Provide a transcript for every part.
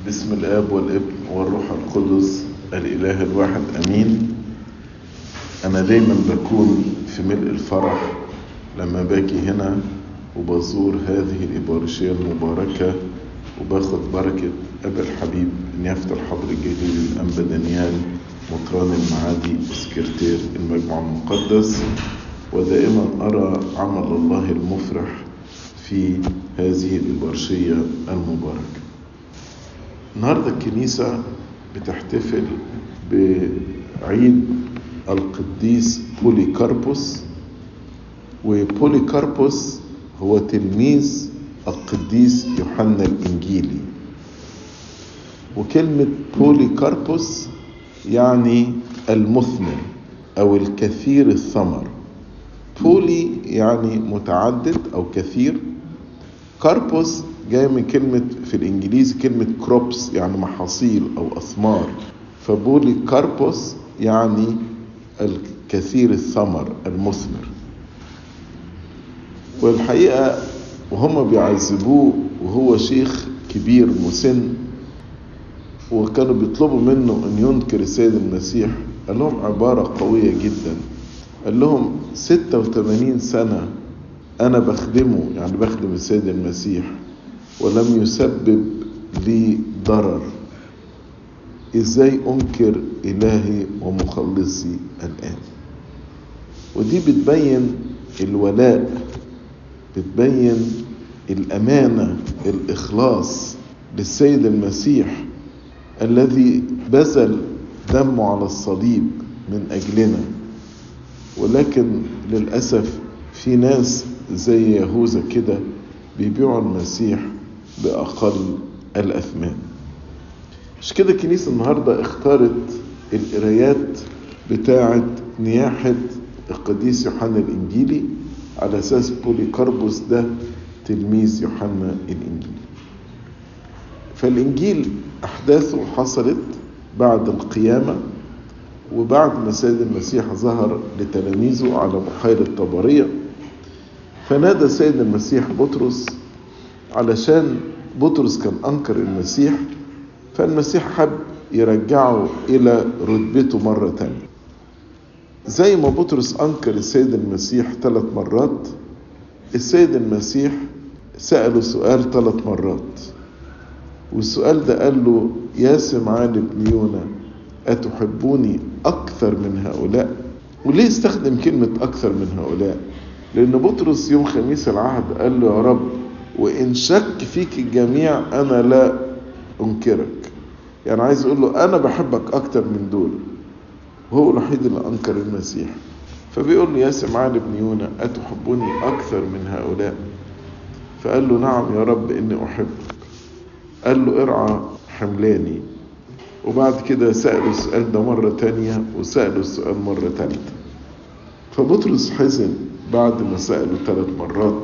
بسم الاب والابن والروح القدس الاله الواحد امين انا دايما بكون في ملء الفرح لما باجي هنا وبزور هذه الإبارشية المباركة وباخد بركة أبا الحبيب نيافة الحضر الجليل الأنبا دانيال مطران المعادي وسكرتير المجمع المقدس ودائما أرى عمل الله المفرح في هذه الإبارشية المباركة النهاردة الكنيسة بتحتفل بعيد القديس بوليكاربوس وبوليكاربوس هو تلميذ القديس يوحنا الإنجيلي وكلمة بوليكاربوس يعني المثمر أو الكثير الثمر بولي يعني متعدد أو كثير كاربوس جاي من كلمة في الإنجليزي كلمة كروبس يعني محاصيل أو أثمار فبولي كاربوس يعني الكثير الثمر المثمر والحقيقة وهم بيعذبوه وهو شيخ كبير مسن وكانوا بيطلبوا منه أن ينكر السيد المسيح قال لهم عبارة قوية جدا قال لهم 86 سنة أنا بخدمه يعني بخدم السيد المسيح ولم يسبب لي ضرر إزاي أنكر إلهي ومخلصي الآن ودي بتبين الولاء بتبين الأمانة الإخلاص للسيد المسيح الذي بذل دمه على الصليب من أجلنا ولكن للأسف في ناس زي يهوذا كده بيبيعوا المسيح بأقل الأثمان مش كده الكنيسة النهاردة اختارت القرايات بتاعة نياحة القديس يوحنا الإنجيلي على أساس بوليكاربوس ده تلميذ يوحنا الإنجيلي فالإنجيل أحداثه حصلت بعد القيامة وبعد ما السيد المسيح ظهر لتلاميذه على بحيرة طبرية فنادى السيد المسيح بطرس علشان بطرس كان أنكر المسيح فالمسيح حب يرجعه إلى رتبته مرة تانية زي ما بطرس أنكر السيد المسيح ثلاث مرات السيد المسيح سأله سؤال ثلاث مرات والسؤال ده قال له يا سمعان ابن يونا أتحبوني أكثر من هؤلاء وليه استخدم كلمة أكثر من هؤلاء لأن بطرس يوم خميس العهد قال له يا رب وإن شك فيك الجميع أنا لا أنكرك يعني عايز يقول له أنا بحبك أكتر من دول وهو الوحيد اللي أنكر المسيح فبيقول له يا سمعان ابن يونا أتحبني أكثر من هؤلاء فقال له نعم يا رب إني أحبك قال له ارعى حملاني وبعد كده سأله السؤال ده مرة تانية وسأله السؤال مرة تالتة فبطرس حزن بعد ما سأله ثلاث مرات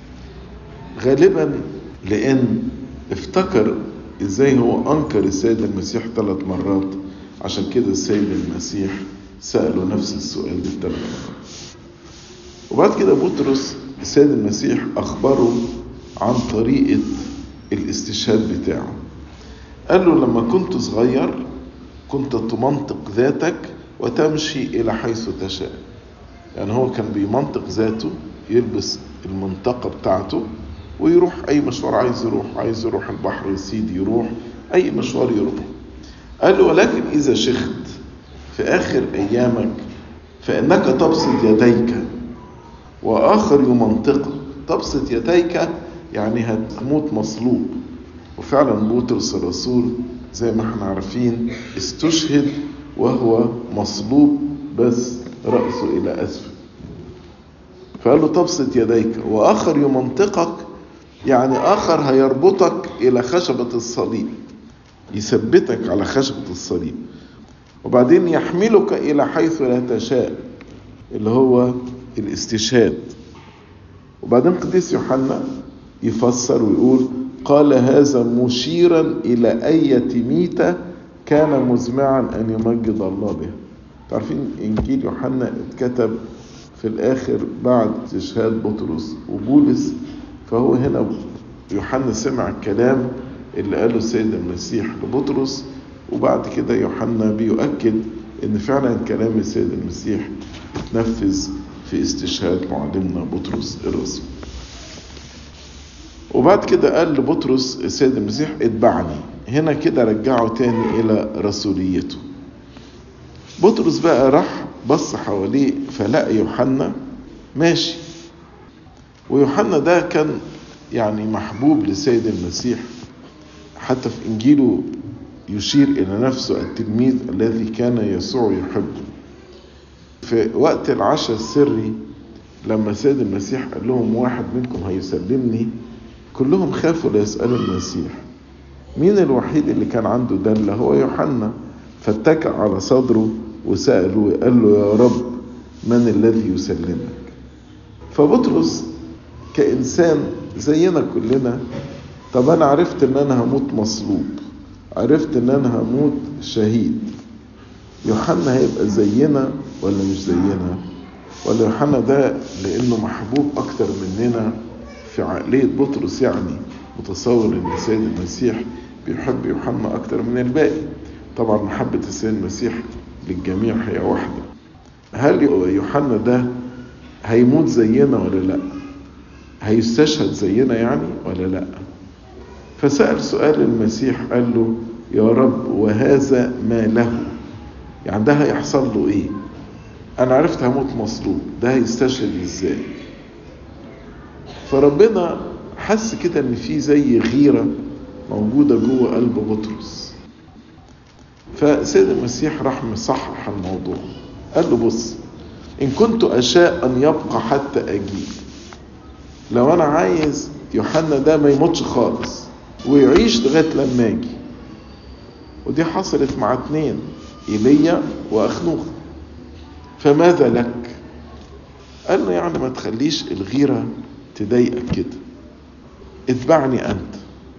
غالبا لأن افتكر ازاي هو أنكر السيد المسيح ثلاث مرات عشان كده السيد المسيح سأله نفس السؤال بالثلاث مرات وبعد كده بطرس السيد المسيح أخبره عن طريقة الاستشهاد بتاعه قال له لما كنت صغير كنت تمنطق ذاتك وتمشي إلى حيث تشاء يعني هو كان بيمنطق ذاته يلبس المنطقة بتاعته ويروح أي مشوار عايز يروح عايز يروح البحر يسيد يروح أي مشوار يروح قال له ولكن إذا شخت في آخر أيامك فإنك تبسط يديك وآخر يمنطقك تبسط يديك يعني هتموت مصلوب وفعلا بطرس الرسول زي ما احنا عارفين استشهد وهو مصلوب بس رأسه إلى أسفل فقال له تبسط يديك وآخر يمنطقك يعني آخر هيربطك إلى خشبة الصليب يثبتك على خشبة الصليب وبعدين يحملك إلى حيث لا تشاء اللي هو الاستشهاد وبعدين قديس يوحنا يفسر ويقول قال هذا مشيرا إلى أية ميتة كان مزمعا أن يمجد الله بها تعرفين إنجيل يوحنا اتكتب في الآخر بعد استشهاد بطرس وبولس فهو هنا يوحنا سمع الكلام اللي قاله السيد المسيح لبطرس وبعد كده يوحنا بيؤكد ان فعلا كلام السيد المسيح اتنفذ في استشهاد معلمنا بطرس الرسول وبعد كده قال لبطرس السيد المسيح اتبعني هنا كده رجعه تاني الى رسوليته بطرس بقى راح بص حواليه فلقى يوحنا ماشي ويوحنا ده كان يعني محبوب لسيد المسيح حتى في انجيله يشير الى نفسه التلميذ الذي كان يسوع يحبه في وقت العشاء السري لما سيد المسيح قال لهم واحد منكم هيسلمني كلهم خافوا ليسألوا المسيح مين الوحيد اللي كان عنده دلة هو يوحنا فاتكأ على صدره وسأله قال له يا رب من الذي يسلمك فبطرس كإنسان زينا كلنا طب أنا عرفت إن أنا هموت مصلوب عرفت إن أنا هموت شهيد يوحنا هيبقى زينا ولا مش زينا ولا يوحنا ده لأنه محبوب أكتر مننا في عقلية بطرس يعني متصور إن السيد المسيح بيحب يوحنا أكتر من الباقي طبعا محبة السيد المسيح للجميع هي واحدة هل يوحنا ده هيموت زينا ولا لا هيستشهد زينا يعني ولا لا فسأل سؤال المسيح قال له يا رب وهذا ما له يعني ده هيحصل له ايه انا عرفت هموت مصلوب ده هيستشهد ازاي فربنا حس كده ان في زي غيرة موجودة جوه قلب بطرس فسيد المسيح راح مصحح الموضوع قال له بص ان كنت اشاء ان يبقى حتى اجيب لو انا عايز يوحنا ده ما يموتش خالص ويعيش لغايه لما اجي ودي حصلت مع اتنين ايليا واخنوخ فماذا لك قال له يعني ما تخليش الغيره تضايقك كده اتبعني انت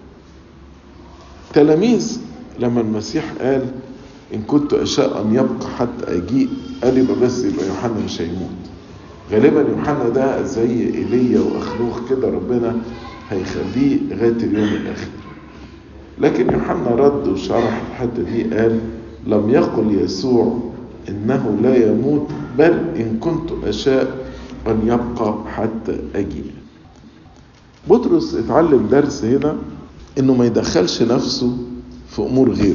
تلاميذ لما المسيح قال ان كنت اشاء ان يبقى حتى اجيء قال يبقى بس يبقى يوحنا مش هيموت غالبا يوحنا ده زي ايليا واخنوخ كده ربنا هيخليه لغايه اليوم الاخير لكن يوحنا رد وشرح الحته دي قال لم يقل يسوع انه لا يموت بل ان كنت اشاء ان يبقى حتى اجيء بطرس اتعلم درس هنا انه ما يدخلش نفسه في امور غيره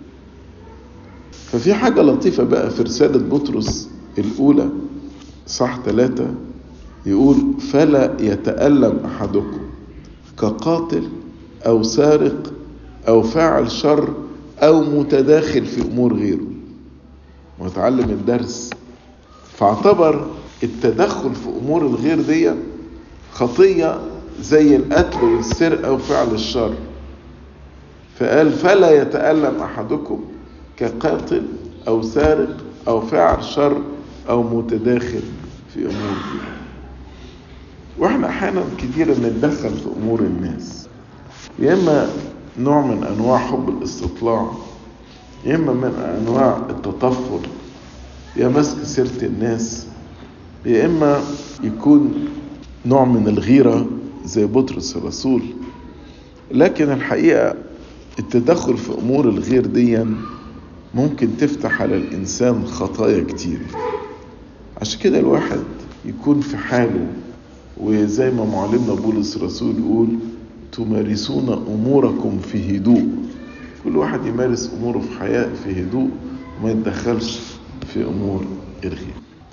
ففي حاجة لطيفة بقى في رسالة بطرس الأولى صح ثلاثة يقول فلا يتألم أحدكم كقاتل أو سارق أو فاعل شر أو متداخل في أمور غيره وتعلم الدرس فاعتبر التدخل في أمور الغير دي خطية زي القتل والسرقة وفعل الشر فقال فلا يتألم أحدكم كقاتل أو سارق أو فاعل شر أو متداخل في أمور غيره واحنا احيانا كتير نتدخل في امور الناس يا اما نوع من انواع حب الاستطلاع يا اما من انواع التطفل يا مسك سيره الناس يا اما يكون نوع من الغيره زي بطرس الرسول لكن الحقيقه التدخل في امور الغير دي ممكن تفتح على الانسان خطايا كتير عشان كده الواحد يكون في حاله وزي ما معلمنا بولس الرسول يقول تمارسون اموركم في هدوء كل واحد يمارس اموره في حياة في هدوء وما يتدخلش في امور الغير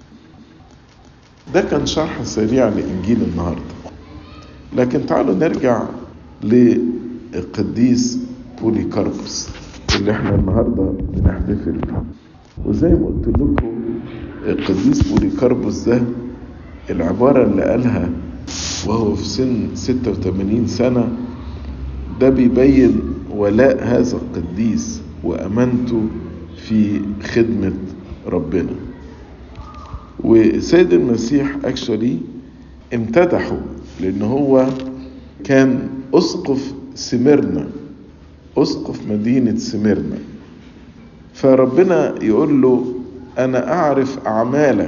ده كان شرح سريع لانجيل النهارده لكن تعالوا نرجع للقديس بوليكاربوس اللي احنا النهارده بنحتفل وزي ما قلت لكم القديس بوليكاربوس ده العبارة اللي قالها وهو في سن 86 سنة ده بيبين ولاء هذا القديس وأمانته في خدمة ربنا وسيد المسيح اكشولي امتدحه لأن هو كان أسقف سميرنا أسقف مدينة سميرنا فربنا يقول له أنا أعرف أعمالك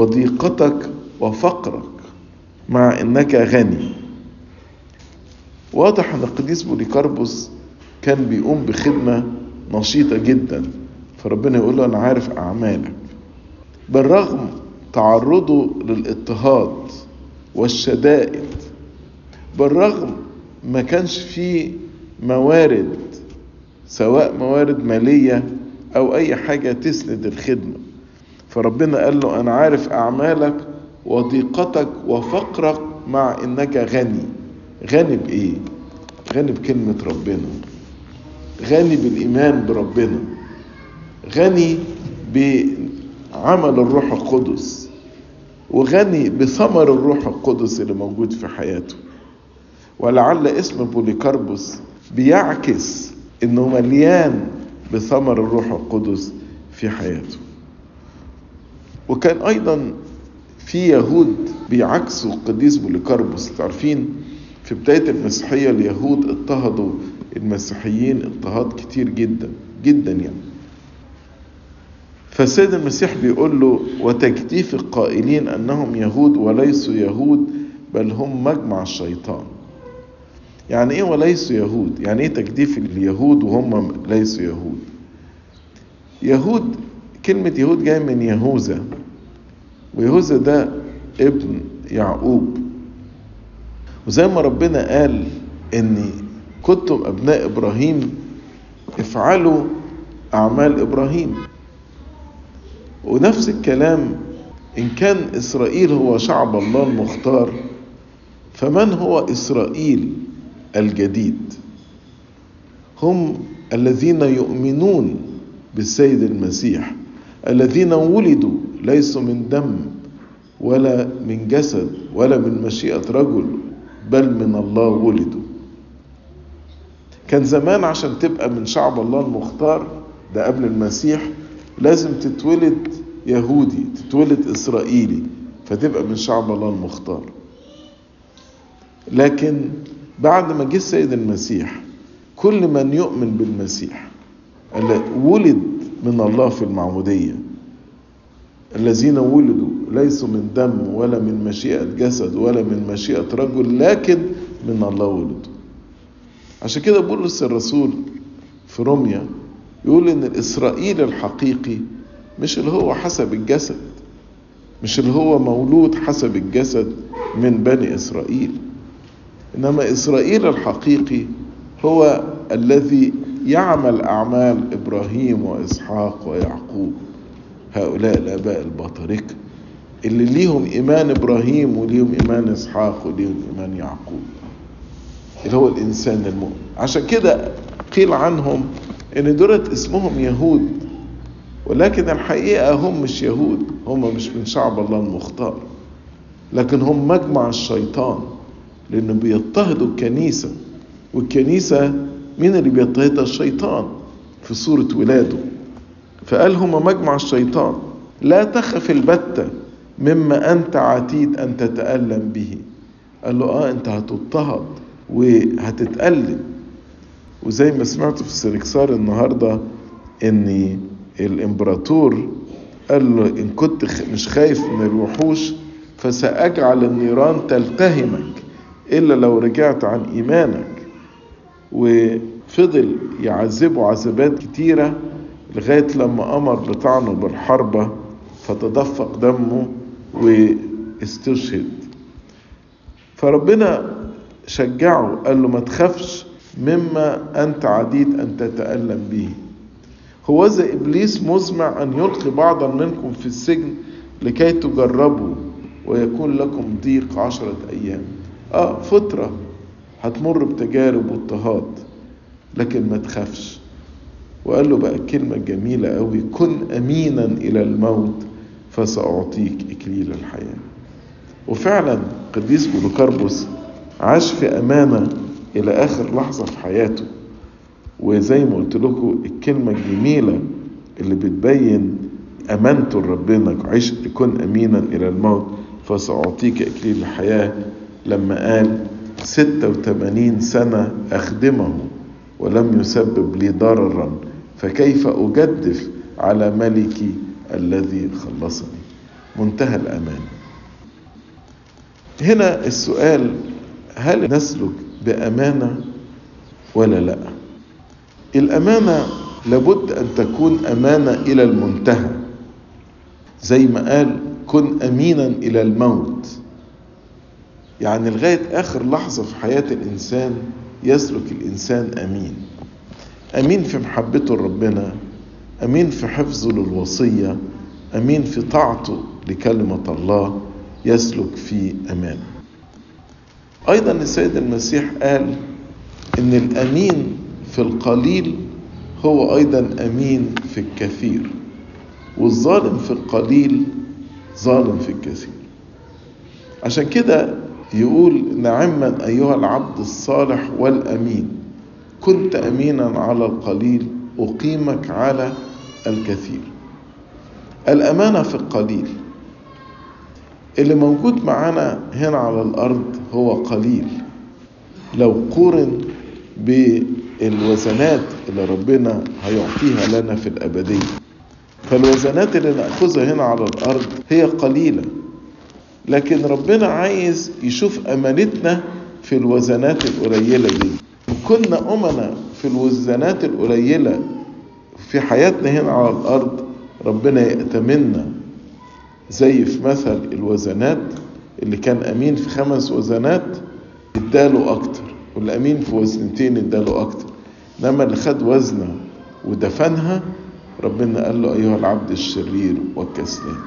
وضيقتك وفقرك مع انك غني واضح ان القديس بوليكاربوس كان بيقوم بخدمة نشيطة جدا فربنا يقول له انا عارف اعمالك بالرغم تعرضه للاضطهاد والشدائد بالرغم ما كانش فيه موارد سواء موارد مالية أو أي حاجة تسند الخدمة فربنا قال له أنا عارف أعمالك وضيقتك وفقرك مع إنك غني غني بإيه؟ غني بكلمة ربنا غني بالإيمان بربنا غني بعمل الروح القدس وغني بثمر الروح القدس اللي موجود في حياته ولعل اسم بوليكاربوس بيعكس انه مليان بثمر الروح القدس في حياته وكان ايضا في يهود بيعكسوا القديس بوليكاربوس تعرفين في بداية المسيحية اليهود اضطهدوا المسيحيين اضطهاد كتير جدا جدا يعني فالسيد المسيح بيقول له وتجديف القائلين انهم يهود وليسوا يهود بل هم مجمع الشيطان يعني ايه وليسوا يهود يعني ايه تجديف اليهود وهم ليسوا يهود يهود كلمة يهود جاية من يهوذا ويهوذا ده ابن يعقوب وزي ما ربنا قال ان كنتم ابناء ابراهيم افعلوا اعمال ابراهيم ونفس الكلام ان كان اسرائيل هو شعب الله المختار فمن هو اسرائيل الجديد هم الذين يؤمنون بالسيد المسيح الذين ولدوا ليسوا من دم ولا من جسد ولا من مشيئة رجل بل من الله ولدوا كان زمان عشان تبقى من شعب الله المختار ده قبل المسيح لازم تتولد يهودي تتولد إسرائيلي فتبقى من شعب الله المختار لكن بعد ما جه السيد المسيح كل من يؤمن بالمسيح ولد من الله في المعمودية الذين ولدوا ليسوا من دم ولا من مشيئة جسد ولا من مشيئة رجل لكن من الله ولدوا عشان كده بولس الرسول في روميا يقول ان الاسرائيل الحقيقي مش اللي هو حسب الجسد مش اللي هو مولود حسب الجسد من بني اسرائيل انما اسرائيل الحقيقي هو الذي يعمل اعمال ابراهيم واسحاق ويعقوب هؤلاء الاباء البطاركه اللي ليهم ايمان ابراهيم وليهم ايمان اسحاق وليهم ايمان يعقوب اللي هو الانسان المؤمن عشان كده قيل عنهم ان دولت اسمهم يهود ولكن الحقيقه هم مش يهود هم مش من شعب الله المختار لكن هم مجمع الشيطان لانه بيضطهدوا الكنيسه والكنيسه مين اللي بيضطهدها الشيطان في صوره ولاده فقال هم مجمع الشيطان لا تخف البتة مما أنت عتيد أن تتألم به قال له آه أنت هتضطهد وهتتألم وزي ما سمعت في السنكسار النهاردة إن الإمبراطور قال له إن كنت مش خايف من الوحوش فسأجعل النيران تلتهمك إلا لو رجعت عن إيمانك وفضل يعذبه عذابات كتيرة لغاية لما أمر بطعنه بالحربة فتدفق دمه واستشهد فربنا شجعه قال له ما تخافش مما أنت عديد أن تتألم به هو ذا إبليس مزمع أن يلقي بعضا منكم في السجن لكي تجربوا ويكون لكم ضيق عشرة أيام آه فترة هتمر بتجارب واضطهاد لكن ما تخافش وقال له بقى كلمة جميلة قوي كن أمينا إلى الموت فسأعطيك إكليل الحياة وفعلا قديس بولوكاربوس عاش في أمانة إلى آخر لحظة في حياته وزي ما قلت لكم الكلمة الجميلة اللي بتبين أمانته لربنا عيش كن أمينا إلى الموت فسأعطيك إكليل الحياة لما قال ستة وثمانين سنة أخدمه ولم يسبب لي ضررا فكيف أجدف على ملكي الذي خلصني منتهى الأمان هنا السؤال هل نسلك بأمانة ولا لا الأمانة لابد أن تكون أمانة إلى المنتهى زي ما قال كن أمينا إلى الموت يعني لغاية آخر لحظة في حياة الإنسان يسلك الإنسان أمين أمين في محبته لربنا أمين في حفظه للوصية أمين في طاعته لكلمة الله يسلك في أمان أيضا السيد المسيح قال إن الأمين في القليل هو أيضا أمين في الكثير والظالم في القليل ظالم في الكثير عشان كده يقول نعما أيها العبد الصالح والأمين كنت أمينا على القليل أقيمك على الكثير الأمانة في القليل اللي موجود معانا هنا على الأرض هو قليل لو قورن بالوزنات اللي ربنا هيعطيها لنا في الأبدية فالوزنات اللي نأخذها هنا على الأرض هي قليلة لكن ربنا عايز يشوف أمانتنا في الوزنات القليلة دي كنا أمنا في الوزنات القليلة في حياتنا هنا على الأرض ربنا يأتمنا زي في مثل الوزنات اللي كان أمين في خمس وزنات اداله أكتر والأمين في وزنتين اداله أكتر إنما اللي خد وزنة ودفنها ربنا قال له أيها العبد الشرير والكسلان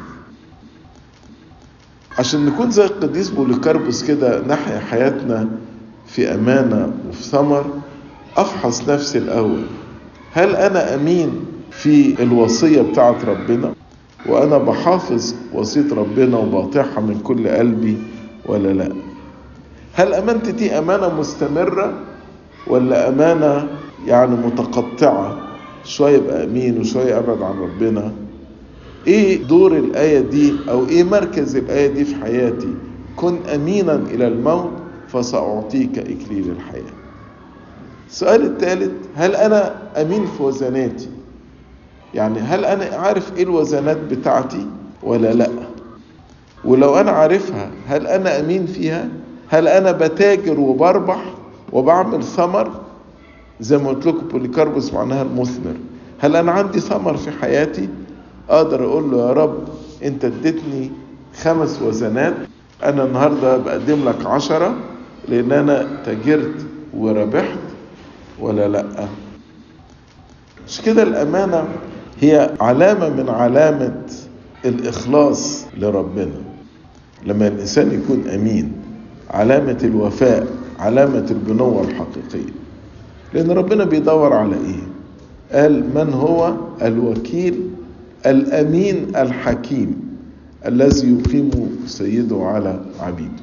عشان نكون زي القديس بوليكاربوس كده نحيا حياتنا في أمانة وفي ثمر أفحص نفسي الأول هل أنا أمين في الوصية بتاعت ربنا وأنا بحافظ وصية ربنا وبطيعها من كل قلبي ولا لا هل أمانتي دي أمانة مستمرة ولا أمانة يعني متقطعة شوية يبقى أمين وشوية أبعد عن ربنا ايه دور الآية دي او ايه مركز الآية دي في حياتي كن امينا الى الموت فسأعطيك اكليل الحياة السؤال الثالث هل انا امين في وزناتي يعني هل انا عارف ايه الوزنات بتاعتي ولا لا ولو انا عارفها هل انا امين فيها هل انا بتاجر وبربح وبعمل ثمر زي ما قلت لكم بوليكاربوس معناها المثمر هل انا عندي ثمر في حياتي اقدر اقول له يا رب انت اديتني خمس وزنات انا النهاردة بقدم لك عشرة لان انا تاجرت وربحت ولا لا مش كده الامانة هي علامة من علامة الاخلاص لربنا لما الانسان يكون امين علامة الوفاء علامة البنوة الحقيقية لان ربنا بيدور على ايه قال من هو الوكيل الامين الحكيم الذي يقيم سيده على عبيده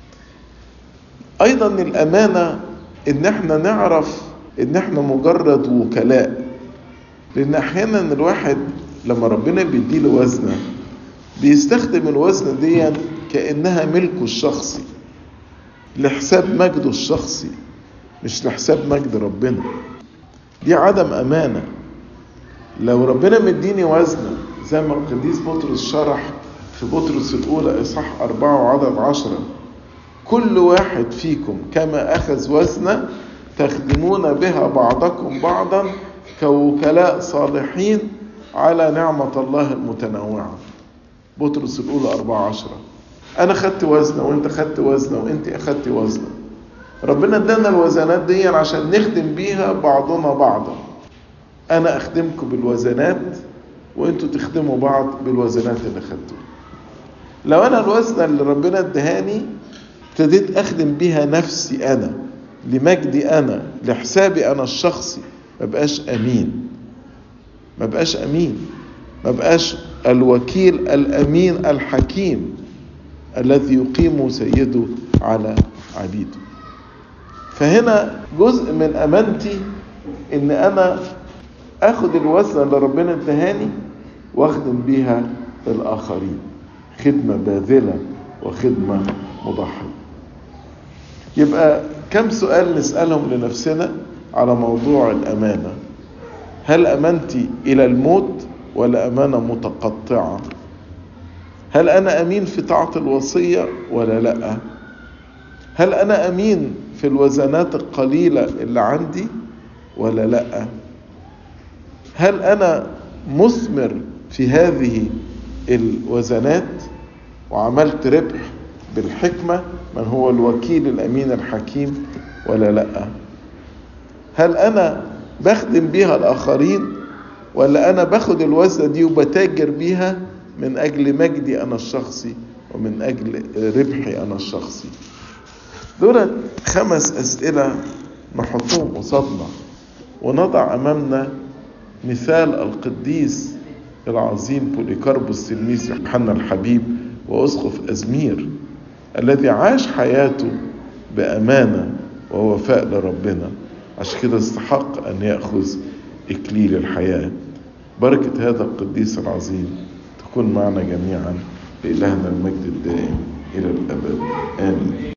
ايضا الامانه ان احنا نعرف ان احنا مجرد وكلاء لان احيانا الواحد لما ربنا بيديله وزنه بيستخدم الوزنه دي كانها ملكه الشخصي لحساب مجده الشخصي مش لحساب مجد ربنا دي عدم امانه لو ربنا مديني وزنه زي ما القديس بطرس شرح في بطرس الأولى إصحاح أربعة وعدد عشرة كل واحد فيكم كما أخذ وزنه تخدمون بها بعضكم بعضا كوكلاء صالحين على نعمة الله المتنوعة بطرس الأولى أربعة عشرة أنا خدت وزنة وأنت خدت وزنة وأنت أخدت وزنة ربنا ادانا الوزنات دي عشان نخدم بيها بعضنا بعضا انا اخدمكم بالوزنات وانتوا تخدموا بعض بالوزنات اللي خدتوها لو انا الوزنه اللي ربنا ادهاني ابتديت اخدم بيها نفسي انا لمجدي انا لحسابي انا الشخصي ما بقاش امين ما بقاش امين ما بقاش الوكيل الامين الحكيم الذي يقيم سيده على عبيده فهنا جزء من امانتي ان انا اخد الوزنه اللي ربنا ادهاني واخدم بيها الاخرين خدمه باذله وخدمه مضحيه يبقى كم سؤال نسالهم لنفسنا على موضوع الامانه هل امانتي الى الموت ولا امانه متقطعه هل انا امين في طاعه الوصيه ولا لا هل انا امين في الوزنات القليلة اللي عندي ولا لأ هل أنا مثمر في هذه الوزنات وعملت ربح بالحكمة من هو الوكيل الأمين الحكيم ولا لأ هل أنا بخدم بيها الآخرين ولا أنا باخد الوزنة دي وبتاجر بيها من أجل مجدي أنا الشخصي ومن أجل ربحي أنا الشخصي دول خمس أسئلة نحطهم قصادنا ونضع أمامنا مثال القديس العظيم بوليكاربوس تلميذ يوحنا الحبيب وأسقف أزمير الذي عاش حياته بأمانة ووفاء لربنا عشان كده استحق أن يأخذ إكليل الحياة بركة هذا القديس العظيم تكون معنا جميعا لإلهنا المجد الدائم إلى الأبد آمين